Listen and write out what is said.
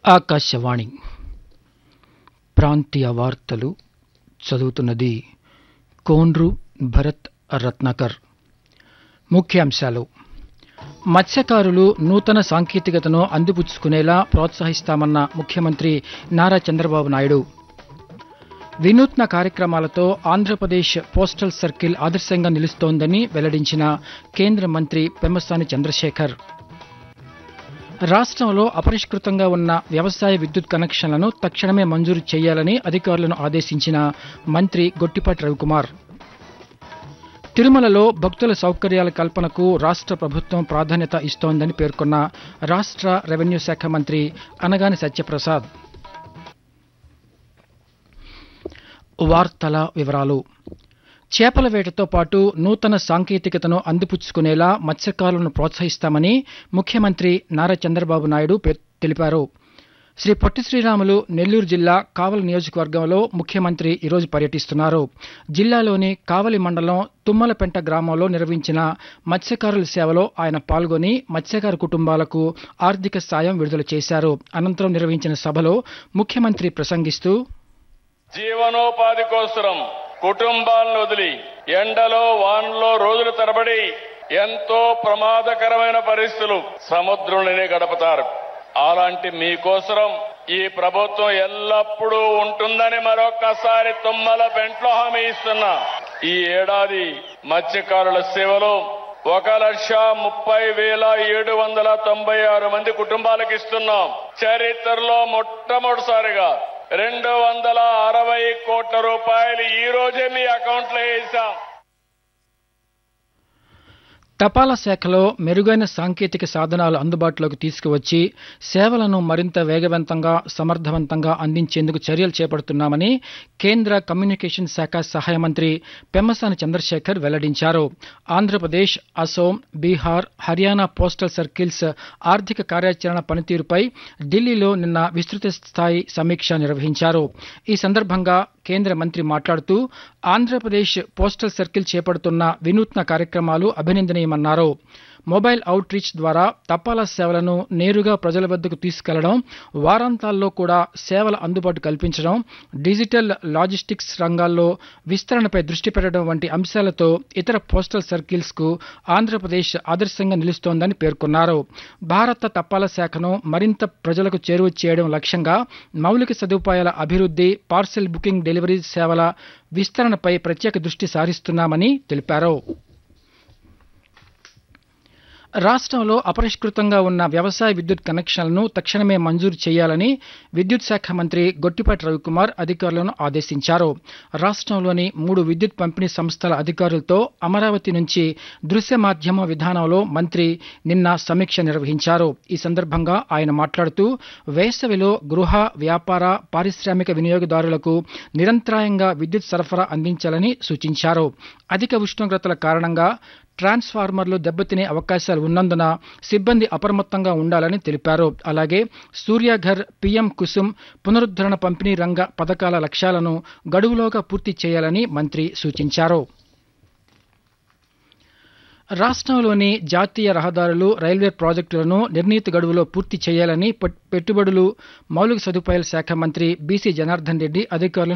ఆకాశవాణి ప్రాంతీయ వార్తలు చదువుతున్నది కోండ్రు భరత్ రత్నాకర్ ముఖ్యాంశాలు మత్స్యకారులు నూతన సాంకేతికతను అందిపుచ్చుకునేలా ప్రోత్సహిస్తామన్న ముఖ్యమంత్రి నారా చంద్రబాబు నాయుడు వినూత్న కార్యక్రమాలతో ఆంధ్రప్రదేశ్ పోస్టల్ సర్కిల్ ఆదర్శంగా నిలుస్తోందని వెల్లడించిన కేంద్ర మంత్రి పెమ్మసాని చంద్రశేఖర్ రాష్ట్రంలో అపరిష్కృతంగా ఉన్న వ్యవసాయ విద్యుత్ కనెక్షన్లను తక్షణమే మంజూరు చేయాలని అధికారులను ఆదేశించిన మంత్రి గొట్టిపాటి రవికుమార్ తిరుమలలో భక్తుల సౌకర్యాల కల్పనకు రాష్ట్ర ప్రభుత్వం ప్రాధాన్యత ఇస్తోందని పేర్కొన్న రాష్ట్ర రెవెన్యూ శాఖ మంత్రి అనగాని సత్యప్రసాద్ వార్తల వివరాలు చేపల వేటతో పాటు నూతన సాంకేతికతను అందిపుచ్చుకునేలా మత్స్యకారులను ప్రోత్సహిస్తామని ముఖ్యమంత్రి నారా చంద్రబాబు నాయుడు పే- తెలిపారు శ్రీ పొట్టి శ్రీరాములు నెల్లూరు జిల్లా కావలి నియోజకవర్గంలో ముఖ్యమంత్రి ఈరోజు పర్యటిస్తున్నారు జిల్లాలోని కావలి మండలం తుమ్మలపెంట గ్రామంలో నిర్వహించిన మత్స్యకారుల సేవలో ఆయన పాల్గొని మత్స్యకార కుటుంబాలకు ఆర్థిక సాయం విడుదల చేశారు అనంతరం నిర్వహించిన సభలో ముఖ్యమంత్రి ప్రసంగిస్తూ జీవనోపాధి కోసం కుటుంబాలను వదిలి ఎండలో వానలో రోజుల తరబడి ఎంతో ప్రమాదకరమైన పరిస్థితులు సముద్రంలోనే గడపతారు అలాంటి మీకోసరం ఈ ప్రభుత్వం ఎల్లప్పుడూ ఉంటుందని మరొక్కసారి తుమ్మల పెంట్లో హామీ ఇస్తున్నా ఈ ఏడాది మత్స్యకారుల సేవలో ఒక లక్ష ముప్పై వేల ఏడు వందల తొంభై ఆరు మంది కుటుంబాలకు ఇస్తున్నాం చరిత్రలో మొట్టమొదటిసారిగా రెండు వందల అరవై కోట్ల రూపాయలు ఈ రోజే మీ అకౌంట్లో వేసాం తపాలా శాఖలో మెరుగైన సాంకేతిక సాధనాలు అందుబాటులోకి తీసుకువచ్చి సేవలను మరింత వేగవంతంగా సమర్థవంతంగా అందించేందుకు చర్యలు చేపడుతున్నామని కేంద్ర కమ్యూనికేషన్ శాఖ సహాయ మంత్రి పెమ్మసాని చంద్రశేఖర్ వెల్లడించారు ఆంధ్రప్రదేశ్ అసోం బీహార్ హర్యానా పోస్టల్ సర్కిల్స్ ఆర్థిక కార్యాచరణ పనితీరుపై ఢిల్లీలో నిన్న విస్తృత స్థాయి సమీక్ష నిర్వహించారు ఈ సందర్భంగా కేంద్ర మంత్రి మాట్లాడుతూ ఆంధ్రప్రదేశ్ పోస్టల్ సర్కిల్ చేపడుతున్న వినూత్న కార్యక్రమాలు అభినందనీయమన్నారు మొబైల్ అవుట్ రీచ్ ద్వారా తపాలా సేవలను నేరుగా ప్రజల వద్దకు తీసుకెళ్లడం వారాంతాల్లో కూడా సేవల అందుబాటు కల్పించడం డిజిటల్ లాజిస్టిక్స్ రంగాల్లో విస్తరణపై దృష్టి పెట్టడం వంటి అంశాలతో ఇతర పోస్టల్ సర్కిల్స్ కు ఆంధ్రప్రదేశ్ ఆదర్శంగా నిలుస్తోందని పేర్కొన్నారు భారత తపాలా శాఖను మరింత ప్రజలకు చేరువ చేయడం లక్ష్యంగా మౌలిక సదుపాయాల అభివృద్ధి పార్సెల్ బుకింగ్ డెలివరీ సేవల విస్తరణపై ప్రత్యేక దృష్టి సారిస్తున్నామని తెలిపారు రాష్ట్రంలో అపరిష్కృతంగా ఉన్న వ్యవసాయ విద్యుత్ కనెక్షన్లను తక్షణమే మంజూరు చేయాలని విద్యుత్ శాఖ మంత్రి గొట్టిపాటి రవికుమార్ అధికారులను ఆదేశించారు రాష్ట్రంలోని మూడు విద్యుత్ పంపిణీ సంస్థల అధికారులతో అమరావతి నుంచి దృశ్య మాధ్యమ విధానంలో మంత్రి నిన్న సమీక్ష నిర్వహించారు ఈ సందర్భంగా ఆయన మాట్లాడుతూ వేసవిలో గృహ వ్యాపార పారిశ్రామిక వినియోగదారులకు నిరంతరాయంగా విద్యుత్ సరఫరా అందించాలని సూచించారు అధిక ఉష్ణోగ్రతల కారణంగా ట్రాన్స్ఫార్మర్లు దెబ్బతినే అవకాశాలు ఉన్నందున సిబ్బంది అప్రమత్తంగా ఉండాలని తెలిపారు అలాగే సూర్యఘర్ పీఎం కుసుమ్ పునరుద్ధరణ పంపిణీ రంగ పథకాల లక్ష్యాలను గడువులోగా పూర్తి చేయాలని మంత్రి సూచించారు రాష్ట్రంలోని జాతీయ రహదారులు రైల్వే ప్రాజెక్టులను నిర్ణీత గడువులో పూర్తి చేయాలని పెట్- పెట్టుబడులు మౌలిక సదుపాయాల శాఖ మంత్రి బీసీ జనార్దన్ రెడ్డి అధికారులను